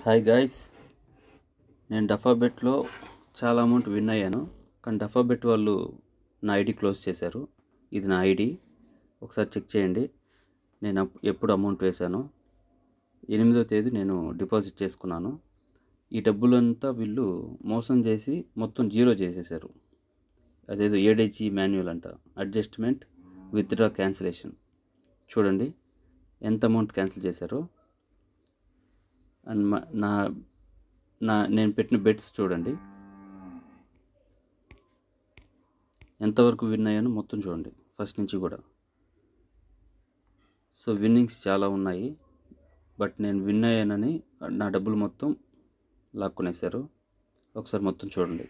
hi guys నేను డఫా బెట్లో చాలా amount win అయ్యాను కానీ డఫా బెట్ వాళ్ళు నా ఐడి క్లోజ్ చేశారు ఇది నా ఐడి ఒకసారి చెక్ చేయండి నేను అప్- ఎప్పుడు అమౌంట్ వేశాను ఎనిమిదో తేదీ నేను డిపాజిట్ చేసుకున్నాను ఈ డబ్బులంతా వీళ్ళు మోసం చేసి మొత్తం జీరో చేసేసారు అదేదో ఏడేజీ మాన్యువల్ అంట అడ్జస్ట్మెంట్ విత్డ్రా క్యాన్సిలేషన్ చూడండి ఎంత అమౌంట్ క్యాన్సిల్ చేశారో అండ్ మా- నా నా నేను పెట్టిన బెట్స్ చూడండి ఎంతవరకు విన్ అయ్యానో మొత్తం చూడండి ఫస్ట్ నుంచి కూడా సో విన్నింగ్స్ చాలా ఉన్నాయి బట్ నేను విన్ అయ్యానని నా డబ్బులు మొత్తం లాక్కునేశారు ఒకసారి మొత్తం చూడండి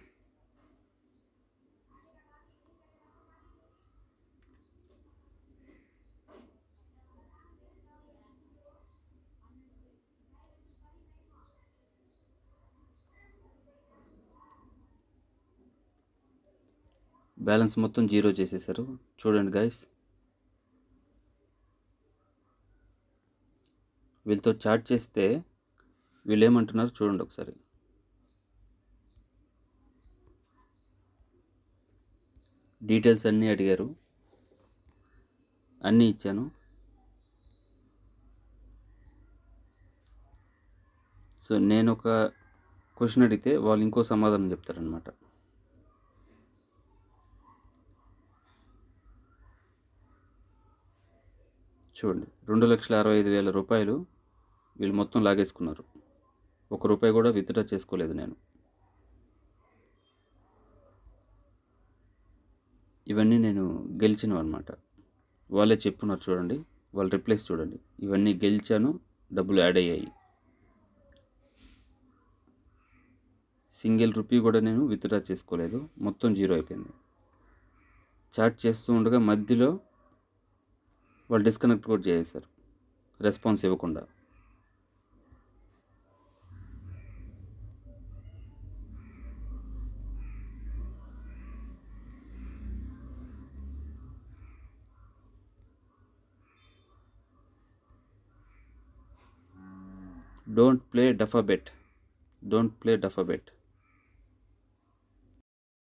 బ్యాలెన్స్ మొత్తం జీరో చేసేసారు చూడండి గైస్ వీళ్ళతో చాట్ చేస్తే వీళ్ళు ఏమంటున్నారు చూడండి ఒకసారి డీటెయిల్స్ అన్నీ అడిగారు అన్నీ ఇచ్చాను సో నేను ఒక క్వశ్చన్ అడిగితే వాళ్ళు ఇంకో సమాధానం చెప్తారనమాట చూడండి రెండు లక్షల అరవై ఐదు వేల రూపాయలు వీళ్ళు మొత్తం లాగేసుకున్నారు ఒక రూపాయి కూడా విత్డ్రా చేసుకోలేదు నేను ఇవన్నీ నేను గెలిచినవి అనమాట వాళ్ళే చెప్పున్నారు చూడండి వాళ్ళ రిప్లైస్ చూడండి ఇవన్నీ గెలిచాను డబ్బులు యాడ్ అయ్యాయి సింగిల్ రూపీ కూడా నేను విత్డ్రా చేసుకోలేదు మొత్తం జీరో అయిపోయింది చాట్ చేస్తూ ఉండగా మధ్యలో వాళ్ళు డిస్కనెక్ట్ కూడా చేసేసారు రెస్పాన్స్ ఇవ్వకుండా don't play Dafabet don't play డఫా bet